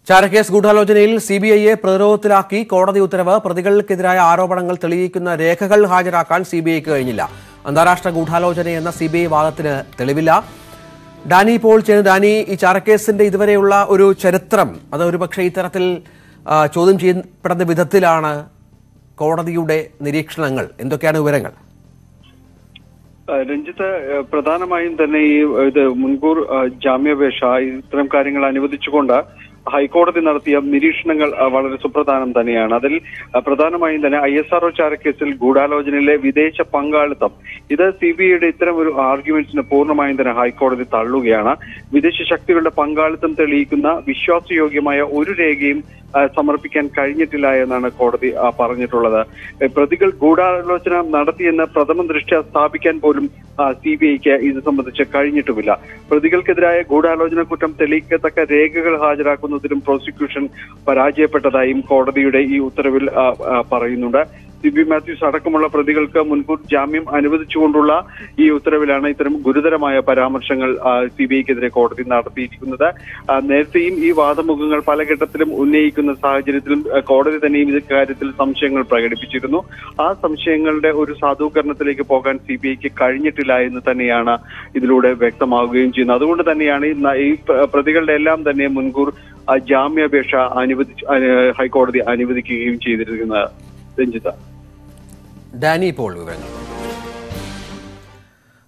ചാരക്കേസ് ഗൂഢാലോചനയിൽ C B ഐയെ പ്രതിരോധത്തിലാക്കി കോടതി ഉത്തരവ് പ്രതികൾക്കെതിരായ ആരോപണങ്ങൾ തെളിയിക്കുന്ന രേഖകൾ ഹാജരാക്കാൻ സി ബി ഐക്ക് കഴിഞ്ഞില്ല അന്താരാഷ്ട്ര ഗൂഢാലോചന എന്ന സി ബി ഐ വാദത്തിന് തെളിവില്ല ഡാനി പോൾ ചെയ്യുന്ന ഡാനി ഈ ചാരക്കേസിന്റെ ഇതുവരെയുള്ള ഒരു ചരിത്രം അത് ഒരുപക്ഷെ ഇത്തരത്തിൽ ആ, ചോദ്യം ചെയ്യപ്പെടുന്ന വിധത്തിലാണ് കോടതിയുടെ നിരീക്ഷണങ്ങൾ എന്തൊക്കെയാണ് വിവരങ്ങൾ ആ, രഞ്ജിത്ത് ആ, പ്രധാനമായും തന്നെ ഈ ആ, ഇത് മുൻകൂർ ആ, ജാമ്യാപേക്ഷ ഇത്തരം കാര്യങ്ങൾ അനുവദിച്ചുകൊണ്ട് ഹൈക്കോടതി നടത്തിയ നിരീക്ഷണങ്ങൾ ആ, വളരെ സുപ്രധാനം തന്നെയാണ് അതിൽ ആ, പ്രധാനമായും തന്നെ ഐ എസ് ആർ ചാരക്കേസിൽ ഗൂഢാലോചനയിലെ വിദേശ പങ്കാളിത്തം ഇത് സി ബി ഐയുടെ ഇത്തരം ഒരു ആർഗ്യുമെന്റ്സിന് പൂർണ്ണമായും തന്നെ ഹൈക്കോടതി തള്ളുകയാണ് വിദേശ ശക്തികളുടെ പങ്കാളിത്തം തെളിയിക്കുന്ന വിശ്വാസയോഗ്യമായ ഒരു രേഖയും ആ, സമർപ്പിക്കാൻ കഴിഞ്ഞിട്ടില്ല എന്നാണ് കോടതി ആ, പറഞ്ഞിട്ടുള്ളത് ഏ, പ്രതികൾ ഗൂഢാലോചന നടത്തിയെന്ന് പ്രഥമ ദൃഷ്ട്യ സ്ഥാപിക്കാൻ പോലും സി ബി ഐക്ക് ഇത് സംബന്ധിച്ച് കഴിഞ്ഞിട്ടുമില്ല പ്രതികൾക്കെതിരായ ഗൂഢാലോചന കുറ്റം തെളിയിക്കത്തക്ക രേഖകൾ ഹാജരാക്കുന്നതിലും പ്രോസിക്യൂഷൻ പരാജയപ്പെട്ടതായും കോടതിയുടെ ഈ ഉത്തരവിൽ ആ, ആ, പറയുന്നുണ്ട് സി ബി മാത്യൂസ് അടക്കമുള്ള പ്രതികൾക്ക് മുൻകൂർ ജാമ്യം അനുവദിച്ചുകൊണ്ടുള്ള ഈ ഉത്തരവിലാണ് ഇത്തരം ഗുരുതരമായ പരാമർശങ്ങൾ സി ബി ഐക്കെതിരെ കോടതി നടത്തിയിരിക്കുന്നത് ആ, നേരത്തെയും ഈ വാദമുഖങ്ങൾ പല ഘട്ടത്തിലും ഉന്നയിക്കുന്ന സാഹചര്യത്തിലും ആ, കോടതി തന്നെയും ഇത് കാര്യത്തിൽ സംശയങ്ങൾ പ്രകടിപ്പിച്ചിരുന്നു ആ സംശയങ്ങളുടെ ഒരു സാധൂകരണത്തിലേക്ക് പോകാൻ സി ബി ഐക്ക് കഴിഞ്ഞിട്ടില്ല എന്ന് തന്നെയാണ് ഇതിലൂടെ വ്യക്തമാവുകയും ചെയ്യുന്നത് അതുകൊണ്ട് തന്നെയാണ് ഈ ന- ഈ പ്ര- പ്രതികളുടെ എല്ലാം തന്നെ മുൻകൂർ ആ, ജാമ്യാപേക്ഷ അനുവദിച്ചു ആ, ഹൈക്കോടതി അനുവദിക്കുകയും ചെയ്തിരിക്കുന്നത് രഞ്ജിത്ത ഡാനി പോൾ വിവരങ്ങൾ